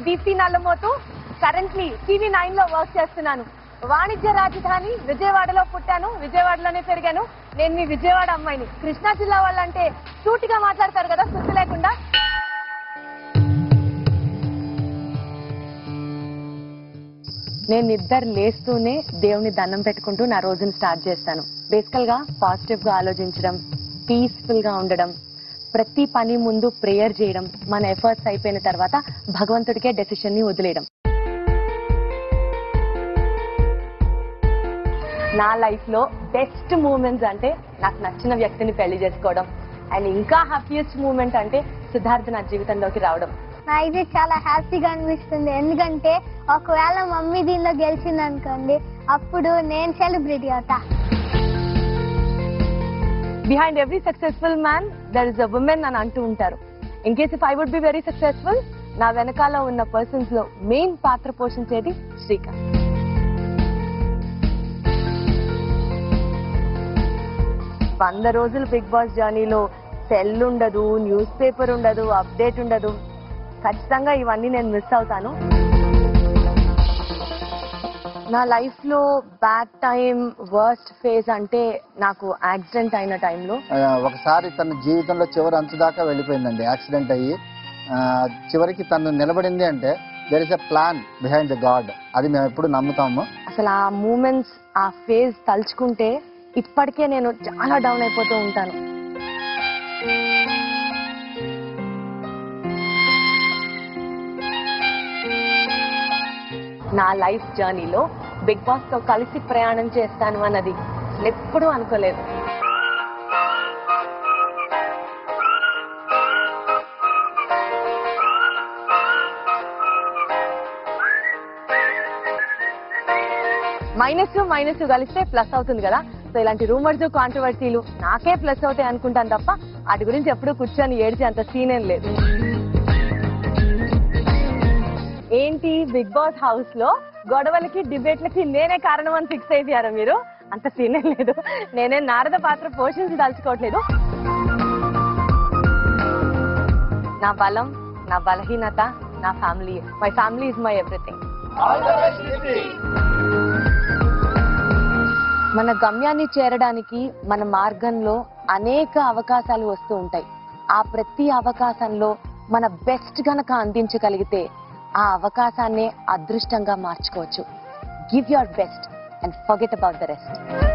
Deepti Nallamothu currently TV nine లో work చేస్తున్నాను వాణిజ్య రాజధాని విజయవాడలో పుట్టాను విజయవాడలోనే పెరిగాను నేను మీ విజయవాడ అమ్మాయిని కృష్ణా జిల్లా వాళ్ళంటే సూటిగా మాట్లాడతారు కదా సుత్తి లేకుండా నేను నిద్ర లేస్తూనే దేవుని దండం పెట్టుకుంటూ నా రోజుని స్టార్ట్ చేస్తాను బేసికల్ గా పాజిటివ్ గా ఆలోచించడం పీస్ఫుల్ గా ఉండడం ప్రతి పని ముందు ప్రేయర్ చేయడం మన ఎఫర్ట్స్ అయిపోయిన తర్వాత భగవంతుడికే డెసిషన్ ని వదిలేయడం నా లైఫ్ లో బెస్ట్ మూమెంట్స్ అంటే నాకు నచ్చిన వ్యక్తిని పెళ్లి చేసుకోవడం అండ్ ఇంకా హ్యాపీయెస్ట్ మూమెంట్ అంటే సిద్ధార్థ నా జీవితంలోకి రావడం నాకైతే చాలా హ్యాపీగా అనిపిస్తుంది ఎందుకంటే ఒకవేళ మమ్మీ దీనిలో గెలిచింది అనుకోండి అప్పుడు నేను సెలబ్రిటీ అవుతా behind every successful man there is a woman అని అంటూ ఉంటారు in case if I would be very successful నా వెనకాల ఉన్న పర్సన్స్ లో మెయిన్ పాత్ర పోషించేది శ్రీకాంత్ వంద రోజులు బిగ్ బాస్ జర్నీలో సెల్ ఉండదు న్యూస్ పేపర్ ఉండదు అప్డేట్ ఉండదు ఖచ్చితంగా ఇవన్నీ నేను మిస్ అవుతాను నా లైఫ్ లో బ్యాడ్ టైం వర్స్ట్ ఫేజ్ అంటే నాకు యాక్సిడెంట్ అయిన టైంలో ఆ, ఒకసారి తన జీవితంలో చివరి అంచు దాకా వెళ్ళిపోయిందండి యాక్సిడెంట్ అయ్యి ఆ, చివరికి తను నిలబడింది అంటే there is a plan behind the God అది మేము ఎప్పుడు నమ్ముతాము అసలు ఆ మూమెంట్స్ ఆ ఫేజ్ తలుచుకుంటే ఇప్పటికే నేను చాలా డౌన్ అయిపోతూ ఉంటాను నా లైఫ్ జర్నీలో బిగ్ బాస్ తో కలిసి ప్రయాణం చేస్తాను అన్నది అసలు ఎప్పుడూ అనుకోలేదు మైనస్ మైనస్ కలిస్తే ప్లస్ అవుతుంది కదా సో ఇలాంటి రూమర్స్ కాంట్రవర్సీలు నాకే ప్లస్ అవుతాయి అనుకుంటాను తప్ప వాటి గురించి ఎప్పుడు కూర్చొని ఏడ్చి అంత సీన్ ఏం లేదు ఏంటి బిగ్ బాస్ హౌస్ లో గొడవలకి డిబేట్లకి నేనే కారణం అని ఫిక్స్ అయిపోయారా మీరు అంత సీన్ ఏం లేదు నేనే నారద పాత్ర పోషించి తలుచుకోవట్లేదు నా బలం నా బలహీనత నా family my family is my everything మన గమ్యాన్ని చేరడానికి మన మార్గంలో అనేక అవకాశాలు వస్తూ ఉంటాయి ఆ ప్రతి అవకాశంలో మన బెస్ట్ గనక అందించగలిగితే ఆ అవకాశాన్నే అదృష్టంగా మార్చుకోవచ్చు give your best and forget about the rest